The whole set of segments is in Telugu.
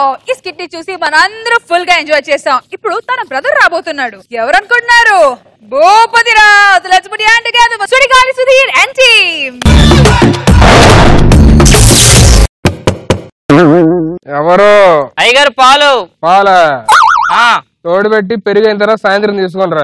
ఈ స్కిట్ ని చూసి మనందరూ ఫుల్ గా ఎంజాయ్ చేసాం ఇప్పుడు తన బ్రదర్ రాబోతున్నాడు ఎవరు అనుకుంటున్నారు Bhupathi Raju let's put hand together Sudigali Sudheer and team ఎవరు అయ్యగారు పాలు పాల ఆ తోడు పెట్టి పెరిగిన తర్వాత సాయంత్రం తీసుకోనరా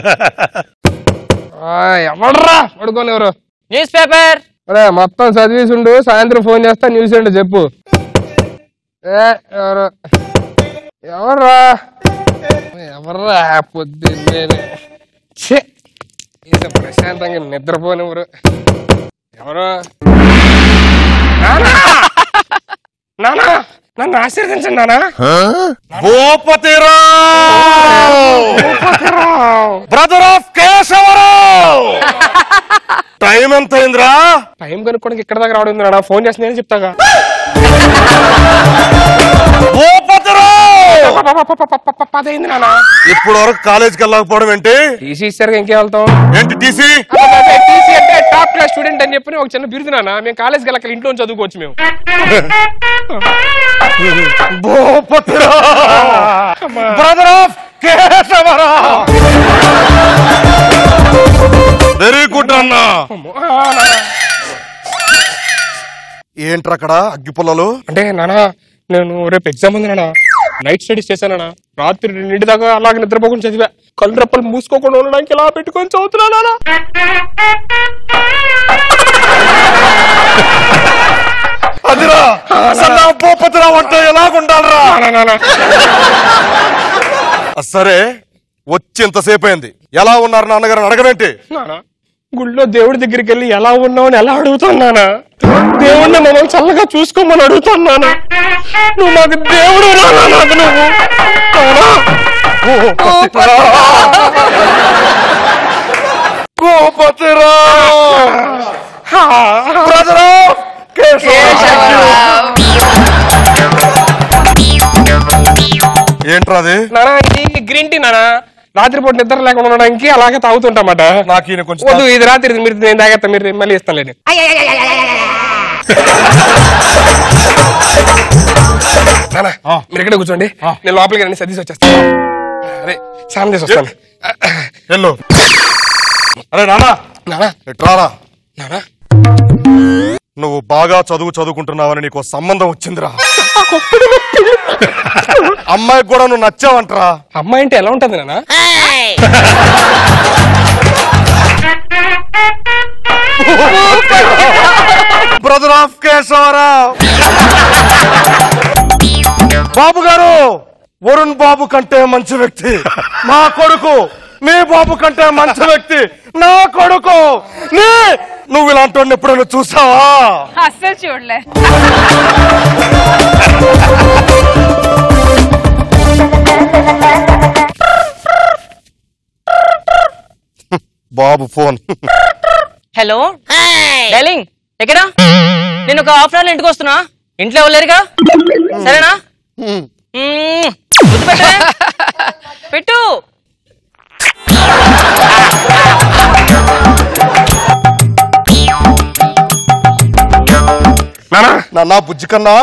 ఎవడ్రా పడుకోని ఎవరు న్యూస్ పేపర్ అరే మొత్తం చదివేసిండు సాయంత్రం ఫోన్ చేస్తా న్యూస్ ఏంటో చెప్పు ఏ ఎవరు ఎవర్రా ఎవర్రా పొద్దున్నే ఛే ఇంత ప్రశాంతంగా నిద్రపోనివ్వరు ఎవరు నానా నానా నన్ను ఆశీర్వదించండి నానా బ్రదర్ ఆఫ్ కేశవరావు టైం ఎంత అయిందిరా టైం కనుక్కోడానికి ఇక్కడ దాకా రావడం నాన్న ఫోన్ చేసి నేను చెప్తాగా పదైంది నాన్న ఇప్పుడు వరకు కాలేజీకి వెళ్ళకపోవడం ఏంటి టీసీ ఇచ్చారు ఇంకేం వెళ్తాం ఏంటి టీసీ టీసీ అంటే టాప్ క్లాస్ స్టూడెంట్ అని చెప్పి ఒక చిన్న బిరుదు నాన్న మేము కాలేజ్కి వెళ్ళక ఇంట్లో నుంచి చదువుకోవచ్చు మేము brother of Keshava Rao very good అన్న ఏంట్రా అక్కడ అగ్గిపుల్లలు అంటే నాన్న నేను రేపు ఎగ్జామ్ ఉంది నాన్న నైట్ స్టడీస్ చేశానా రాత్రి రెండింటి దాకా అలాగే నిద్రపోకుండా చదివా కళ్ళు రెప్పలు మూసుకోకుండా ఉండడానికి ఇలా పెట్టుకొని చదువుతున్నా నాన్న అదిరా సన్నా భూపతిరావు అంటే ఎలాగుండాలరా నాన్న, నాన్న. సరే వచ్చి ఇంతసేపు అయింది ఎలా ఉన్నారు నాన్నగారు అడగవేంటి నాన్న గుళ్ళో దేవుడి దగ్గరికి వెళ్ళి ఎలా ఉన్నావు అని ఎలా అడుగుతున్నానా దేవుడిని మమ్మల్ని చల్లగా చూసుకోమని అడుగుతున్నానా నువ్వు మాకు దేవుడు నాన్న నాకు నువ్వు నాన్నా. బ్రదర్ ఆఫ్ ఏంట్రా అది నానా ఇది గ్రీన్ టీ నానా రాత్రిపూట నిద్ర లేకుండా ఉండడానికి అలాగే తాగుతుంటామాట నాకు ఈయన కొంచెం వద్దు ఇది రాత్రి మీరు నేను తాగేస్తా మీరు మళ్ళీ ఇస్తాను లేదు నానా మీరు ఇక్కడే కూర్చోండి నేను లోపలికి రండి సర్దీసి వచ్చేస్తాను అదే స్నానం చేసి వస్తాను వెళ్ళు అరే నానా నానా ఎట్రారా నానా నువ్వు బాగా చదువు చదువుకుంటున్నావని నీకు ఓ సంబంధం వచ్చిందిరా అమ్మాయికి కూడా నువ్వు నచ్చావంటరా అమ్మాయి అంటే ఎలా ఉంటుంది నానా బ్రదర్ ఆఫ్ కేశవరావు బాబు గారు వరుణ్ బాబు కంటే మంచి వ్యక్తి నా కొడుకు మీ బాబు కంటే మంచి వ్యక్తి నా కొడుకు నీ నువ్వు ఇలాంటి వాడిని ఎప్పుడైనా చూసావా అస్సలు చూడలే బాబు ఫోన్ హలో డార్లింగ్ ఎక్కడా నేను ఒక హాఫ్ అన్ అవర్ ఇంటికి వస్తున్నా ఇంట్లో ఎవరు సరేనా మ్మ్. ముద్దు పెట్టవే? పెట్టు నానా నా బుజ్జి కన్నా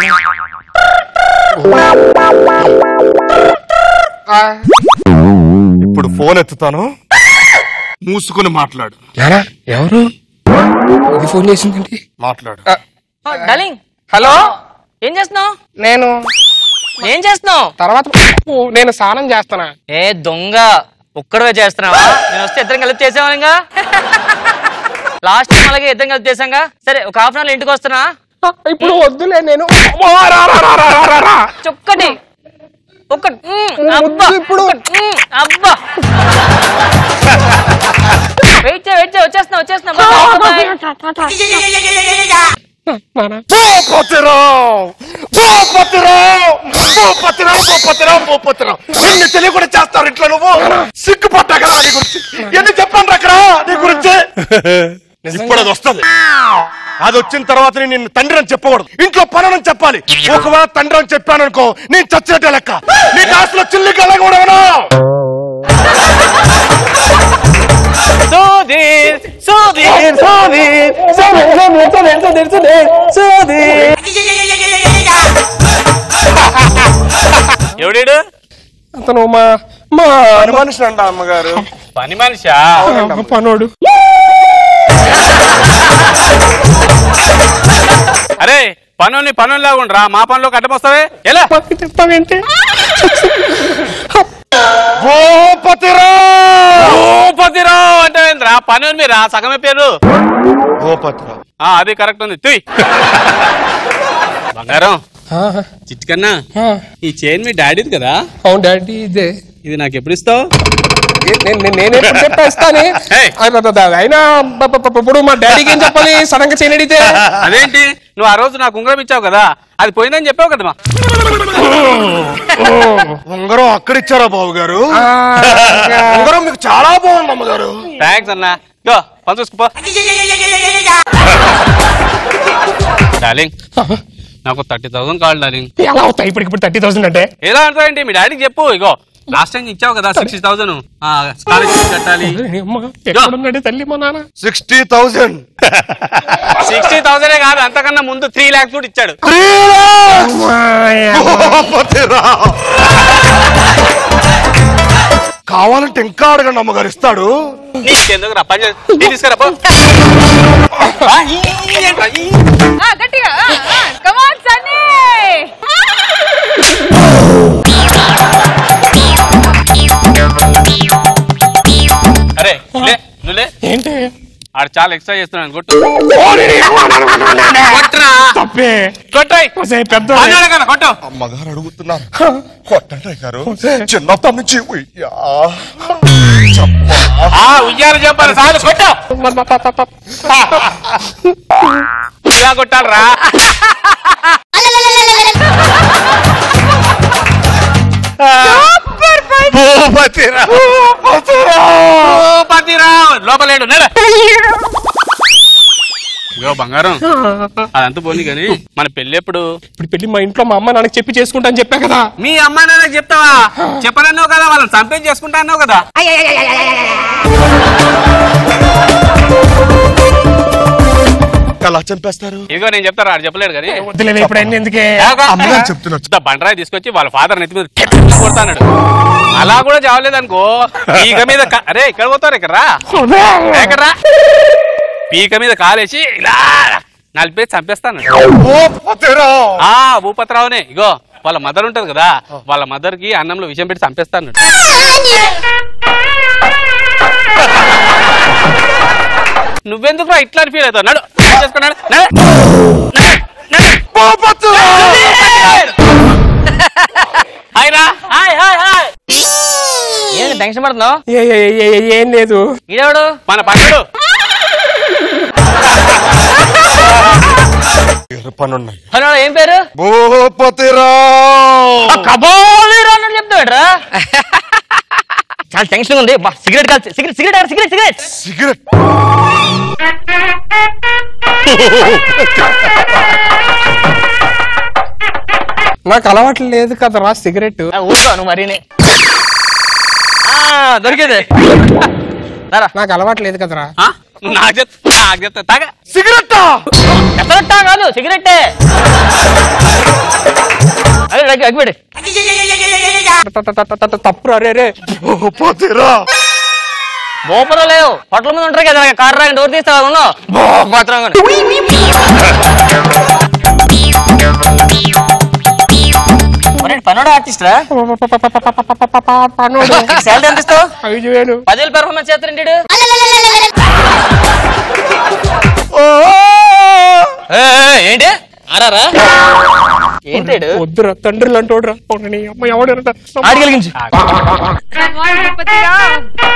ఇప్పుడు ఫోన్ ఎత్తుతాను మూసుకుని మాట్లాడు నానా ఎవరు ఇది ఫోన్ చేసిందండి మాట్లాడు ఆ, డార్లింగ్ హలో ఏం చేస్తున్నావు నేను ఏం చేస్తున్నావు తర్వాత ఓ, నేను స్నానం చేస్తానా ఏ దొంగ ఒక్కడవే చేస్తున్నావా నేను వస్తే ఇద్దరం కలిపి చేసావానిగా లాస్ట్ టైం అలాగే ఇద్దరం కలిపి చేసాంగా సరే ఒక హాఫ్ అన్ అవర్ ఇంటికి వస్తున్నా ఇప్పుడు వద్దులే నేను ఓ, రా, రా, రా, రా, రా, రా, రా. చొక్కటి ఒక్కటి మ్మ్, అబ్బా ఇప్పుడు. ఒక్కటి, మ్మ్, అబ్బా వెయిట్ చేయి వెయిట్ చేయి వచ్చేస్తున్నా వచ్చేస్తున్నా బాయ్, బాయ్. నానా భూపతిరావు భూపతిరావు భూపతిరావు భూపతిరావు భూపతిరావు ఎన్ని తెలియకుండా చేస్తారు ఇంట్లో నువ్వు సిగ్గుపడ్డా కదా నీ గురించి ఎన్ని చెప్పండి అక్కడ నీ గురించి ఇప్పుడు అది వస్తుంది అది వచ్చిన తర్వాత నేను నిన్ను తండ్రి అని చెప్పకూడదు ఇంట్లో పనని చెప్పాలి ఒకవేళ తండ్రి అని చెప్పాను అనుకో నేను చచ్చినట్టే లెక్క నీ కాసులో చిల్లి కలగకూడదు సుధీర్ సుధీర్ సుధీర్ సుధీర్, సుధీర్, సుధీర్, సుధీర్, సుధీర్. ఎవడేడు అతను మా మా పని మనిషి అంట అమ్మగారు పని మనిషా మా పనోడు అరే పనుని పనుల్లాగా ఉండరా మా పనిలో కట్టమొస్తావే ఎలా పక్కకి చెప్తావేంటి భూపతిరావు భూపతిరావు అంటే ఏంద్రా పని మీరా సగమే పేరు భూపతిరావు ఆ అది కరెక్ట్ ఉంది తుయ్ బంగారం చిట్టుకన్నా ఈ చైన్ మీ డాడీది కదా అవును డాడీ ఇదే ఇది నాకు ఎప్పుడు ఇస్తావు ఏ- నేను నేను- నేను ఎప్పుడు చెప్పేస్తానే Hey. అయినా బ- బ- బ- ఇప్పుడు మా డాడీకి ఏం చెప్పాలి సడన్ గా చేయని అడిగితే అదేంటి నువ్వు ఆ రోజు నాకు ఉంగరం ఇచ్చావు కదా అది పోయిందని చెప్పావు కదమ్మా ఉంగరం అక్కడ ఇచ్చారా బాబు గారు ఆ, ఇంకా ఉంగరం మీకు చాలా బాగుంది అమ్మగారు థ్యాంక్స్ అన్న యో పని చూసుకోపో డార్లింగ్ నాకు థర్టీ థౌసండ్ కావాలి డార్లింగ్ ఎలా అవుతాయి ఇప్పటికి ఇప్పుడు థర్టీ థౌసండ్ అంటే ఎలా అంటావేంటి మీ డాడీకి చెప్పు ఇగో లాస్ట్ టైం ఇచ్చావు కదా సిక్స్టీ థౌసండ్ స్కాలర్షిప్ కట్టాలి అమ్మ, ఎక్కడున్నాడు తల్లి మా నాన్న సిక్స్టీ థౌజండ్ సిక్స్టీ థౌసండ్ కాదు అంతకన్నా ముందు త్రీ ల్యాక్స్ కూడా ఇచ్చాడు భూపతిరావు కావాలంటే ఇంకా అడగండి అమ్మగారు ఇస్తాడు నీకెందుకు రా పని చేసి టీ తీసుకురా పో. ఆ, ఈ, ఈ, ఏంట్రా, ఈ. ఆ, గట్టిగా కమాన్ సన్నీ అరే లే నువ్వు లే ఏంటి ఆడు చాలా ఎక్స్ట్రా చేస్తున్నాను కొట్టు కొట్రా తప్పే కొట్టాయి ఒసేయ్, పెద్ద కదా కొట్టు అమ్మగారు అడుగుతున్నారు కొట్టండి గారు చిన్నప్పటి నుంచి ఉయ్యా. ఆ ఉయ్యాలు చెప్పాలి సార్లు కొట్టు ఇలా కొట్టాలరా భూపతిరావు పతిరావు లోపలేడు నడ ఇగో బంగారం అదంతా పోనీ కానీ మన పెళ్ళి ఎప్పుడు ఇప్పుడు పెళ్లి మా ఇంట్లో మా అమ్మ నాన్నకి చెప్పి చేసుకుంటా అని చెప్పా కదా మీ అమ్మ నాన్న చెప్తావా చెప్పనన్నావు కదా వాళ్ళని చంపేసి చేసుకుంటా అన్నావు కదా ఎలా చంపేస్తారు ఇదిగో నేను చెప్తారా ఆడు చెప్పలేడు కానీ వద్దులేవే ఇప్పుడు అన్ని ఎందుకే అమ్మగారు చెప్తున్నారు ఇంత బండరాయి తీసుకొచ్చి వాళ్ళ ఫాదర్ నెత్తి మీద కొడతాడు అలా కూడా చావలేదు అనుకో పీక మీద కా- అరే ఇక్కడ పోతారు ఇక్కడ రా ఇక్కడ రా పీక మీద కాలేసి ఇలా నలిపేసి చంపేస్తాను భూపతిరావు ఆ భూపతిరావునే ఇగో వాళ్ళ మదర్ ఉంటది కదా వాళ్ళ మదర్ కి అన్నంలో విషయం పెట్టి చంపేస్తాను నువ్వెందుకు ఇట్లా ఫీల్ అవుతావు నడు చేసుకున్నాడు హాయ్ రా హాయ్ హాయ్ హాయ్ ఏంటి టెన్షన్ పడుతున్నావు ఏ- ఏ- ఏ- ఏ- ఏం లేదు ఈడెవడు మన పనులు పనున్నాయి హలో ఏం పేరు భూపతిరావు కబోలీరు అన్నట్టు చెప్తాడురా చాలా టెన్షన్ ఉంది బా సిగరెట్ కాల్ సిగరెట్ సిగరెట్ ఆడు, సిగరెట్ సిగరెట్ సిగరెట్ నాకు అలవాటు లేదు కదరా సిగరెట్ ఆ, ఊరుకో నువ్వు మరీనే ఆ, దొరికింది దారా నాకు అలవాటు లేదు కదరా ఆ? నాకు చెప్తా నాకు చెప్తా తాగా సిగరెట్ ఎత్తరట్టా కాదు సిగరెట్టే అదే అగ్గి అగ్గిపెట్టి తప్పు అరే రే భూపతిరావు బోపలో లేవు పొట్ల మీద ఉంటారు కదా కార్ రాని డోర్ తీస్తావా ఉన్నావు మాత్రం పన్నోడు ఆర్టిస్ట్ రా పనోడు శాలరీ ఎంత ఇస్తావు ఐదు వేలు పదివేలు పెర్ఫార్మెన్స్ చేస్తారండి ఏంటి ఆరారా ఏంటాడు వద్దురా తండ్రి లాంటోడురా నీ అమ్మ ఎవడు ఆడి కలిగించు కమాన్ భూపతిరావు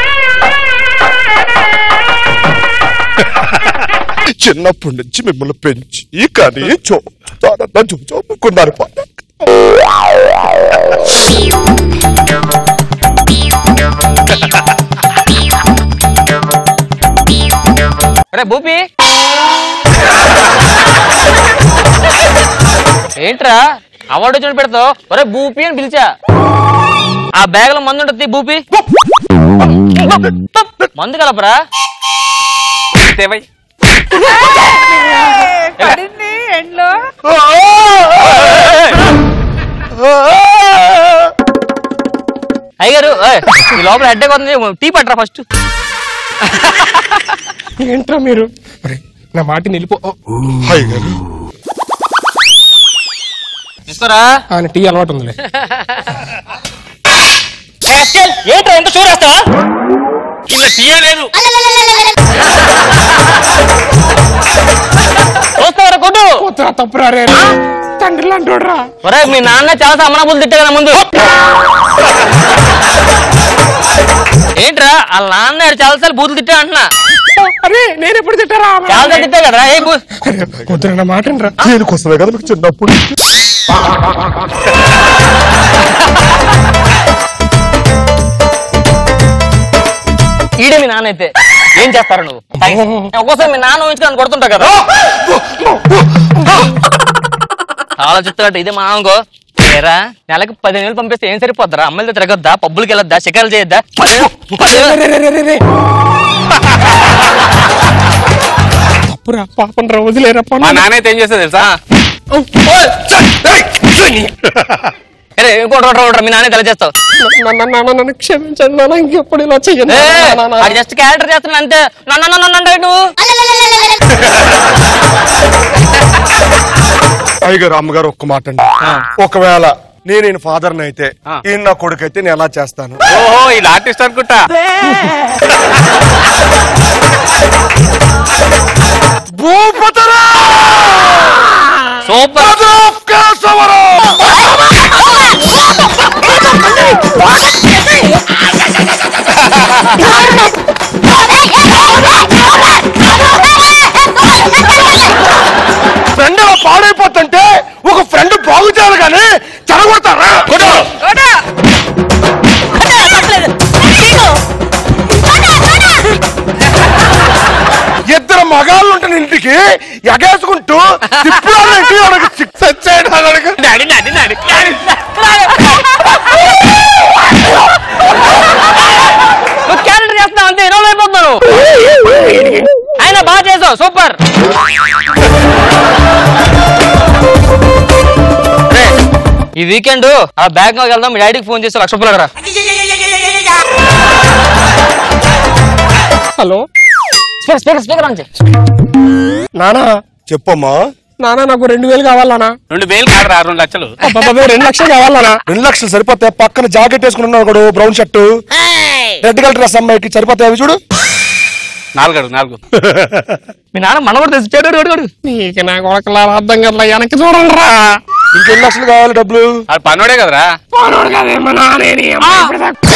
చిన్నప్పటి నుంచి మిమ్మల్ని పెంచి కానీ చూస్తానన్న చూపుకున్నారు అరే భూపి ఏంట్రా అవార్డు వచ్చినట్టు పెడతావు ఒరే భూపి అని పిలిచా ఆ బ్యాగ్ లో మందు ఉంటుంది భూపి మందు కలపరా దేవై పడింది ఎండ్లో అయ్యగారు ఓయ్, ఈ లోపల హెడ్ ఉంది టీ పట్టరా ఫస్ట్ ఏంట్రా మీరు ఒరేయ్, నా మాట నిలిపో ఓ, అయ్యగారు తీసుకోరా ఆయన టీ అలవాటు ఉందిలే ఏంట్రా ఎంత చూరేస్తావా ఇలా తీయలేదు చూస్తావరా కొట్టు పోతురా తప్పురా రే తండ్రి లాంటి రా ఒరే మీ నాన్న చాలా సమ్మనబుద్ధి తిట్టే కదా ముందు ఏంట్రా వాళ్ళ నాన్న చాలాసార్లు బూతులు తిట్టా అంటున్నా అరే నేను ఎప్పుడు తిట్టారా చాలా తిట్టా కదరా ఏ బూ వద్దురా నా మాట రా దేనికోసమే కదా మీకు చిన్నప్పుడు ఈడే మీ నాన్న అయితే ఏం చేస్తారు నువ్వు ఒక్కోసారి మీ నాన్న ఊహించుకొని కొడుతుంటా కదా ఆలోచిస్తున్నట్టు ఇదే మా నాన్నకో ఏరా నెలకు పదిహేను వేలు పంపిస్తే ఏం సరిపోద్దారా అమ్మాయిలతో తిరగొద్దా పబ్బులకి వెళ్ళొద్దా షికారులు చేయొద్దా పదిహేను- పదిహేను- రే, రే, రే, రే, రే. తప్పురా పాపం రా వదిలేరా మా పన్ను. నాన్న అయితే ఏం చేస్తా తెలుసా అరే ఇంకోటి ఒకటి ఒకటి మీ నాన్న తల చేస్తావు నాన్న, నాన్న, నన్ను క్షమించండి నాన్న ఇంకెప్పుడు ఇలా చెయ్యను నాన్న, నాన్న, నాన్న. జస్ట్ క్యారెక్టర్ చేస్తున్నా అంతే నన్ను నన్ను నన్ను అంటే నువ్వు అయ్యగారు అమ్మగారు ఒక్క మాట అండి ఒకవేళ నేను ఈయన ఫాదర్ అయితే ఆ. ఈయన నా కొడుకు అయితే నేను ఎలా చేస్తాను ఓహో ఇలా ఆర్టిస్ట్ అనుకుంటా భూపతరా సూపర్ కేశవరం ఫ్రెండ్ అలా పాడైపోతుంటే ఒక ఫ్రెండ్ బాగు చేయాలి కానీ చెడగొడతారా కొడా ఇద్దరు మగాళ్ళు ఉంటాను ఇంటికి ఎగేసుకుంటూ తిప్పులాడంటే వాడికి సిక్స్ వచ్చాడు వాడికి. డాడీ డాడీ డాడీ నువ్వు క్యారెక్టర్ చేస్తున్నావు అంతే ఇరవై అయిపోతున్నావు ఆయన బాగా చేసావు సూపర్ రే, ఈ వీకెండ్ ఆ బ్యాంక్ వెళ్దాం మీ డాడీకి ఫోన్ చేసి లక్ష రూపాయలు అడగరా హలో స్పీకర్ స్పీకర్ స్పీకర్ అని నానా చెప్పమ్మా నానా నాకు రెండు వేలు కావాలనా రెండు వేలు కాదురా రెండు లక్షలు అబ్బబ్బబ్బే, రెండు లక్షలు కావాలనా రెండు లక్షలు సరిపోతాయి పక్కన జాకెట్ వేసుకున్నాడు ఒకడు brown shirt red colour dress అమ్మాయికి సరిపోతాయి అవి చూడు నాలుగు అడుగు నాలుగు మీ నాన్న మన కూడా తెచ్చాడు అడుగు, అడుగు. నీకు నా కొడకలా అర్థం కదా వెనక్కి చూడండి రా ఇంకెన్ని లక్షలు కావాలి డబ్బులు అది పన్నోడే కదరా పోనోడు కదేమో నానే నీ అమ్మ ఇప్పుడు దాకా.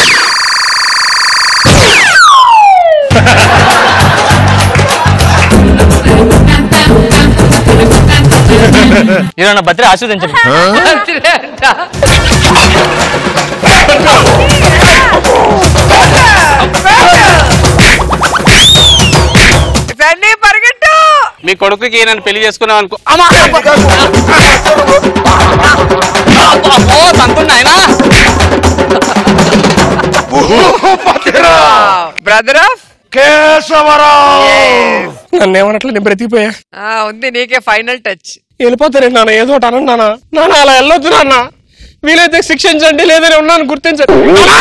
ఇదో నా బర్త్డే ఆశీర్వదించండి రండి పరిగెట్టు మీ కొడుకుకి నన్ను పెళ్లి చేసుకున్నావు అనుకో ఓ తంతున్నా ఆయన బ్రదర్ ఆఫ్ కేశవరావు నన్ను ఏమన్నట్లు నేను బ్రతికిపోయా ఉంది నీకే ఫైనల్ టచ్ వెళ్ళిపోతారే నాన్న ఏదో ఒకటి అనండి నాన్న నాన్న అలా వెళ్ళొద్దు నాన్న వీలైతే శిక్షించండి లేదని ఉన్నాను గుర్తించండి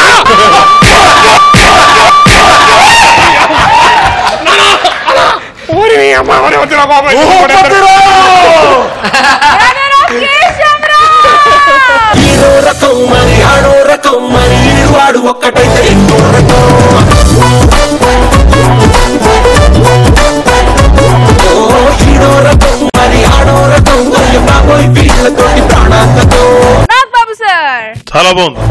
ఓరి నీ అమ్మ, ఓరి వద్దురా బాబాయ్. హీరో రకం మరి ఆడో రకం మరి ఈడువాడు ఒక్కటైతే ఇంకో రకం ఓ హీరో రకం మరి ఆడో రకం అయ్య బాబోయ్ వీళ్ళతోటి ప్రాణాలతో నాగ్ బాబు సార్ చాలా బాగుంది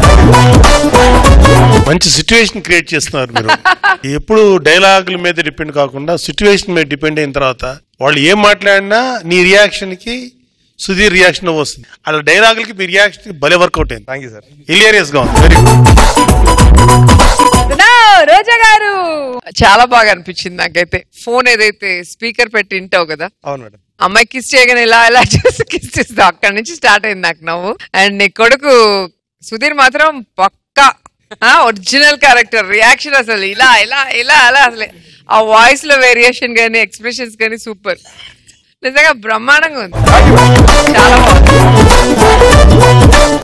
మంచి సిచ్యువేషన్ క్రియేట్ చేస్తున్నారు మీరు ఎప్పుడు డైలాగుల మీద డిపెండ్ కాకుండా సిచ్యువేషన్ మీద డిపెండ్ అయిన తర్వాత వాళ్ళు ఏం మాట్లాడినా నీ రియాక్షన్ కి సుధీర్ రియాక్షన్ వస్తుంది అలా డైలాగులకి మీ రియాక్షన్ భలే వర్కౌట్ అయింది థ్యాంక్ యూ సార్ హిలేరియస్ గా ఉంది వెరీ గుడ్ Now, రోజా గారు చాలా బాగా అనిపించింది నాకైతే ఫోన్ ఏదైతే స్పీకర్ పెట్టి వింటావు కదా అవును మేడం అమ్మాయి కిస్ చేయగానే ఇలా ఇలా చేసి కిస్ చేస్తా అక్కడి నుంచి స్టార్ట్ అయింది నాకు నవ్వు అండ్ నీ కొడుకు సుధీర్ మాత్రం పక్కా ఒరిజినల్ క్యారెక్టర్ రియాక్షన్ అసలు ఇలా ఇలా ఇలా అలా అసలు ఆ వాయిస్ లో వేరియేషన్ గానీ ఎక్స్ప్రెషన్స్ గానీ సూపర్ నిజంగా బ్రహ్మాండంగా ఉంది చాలా బాగుంది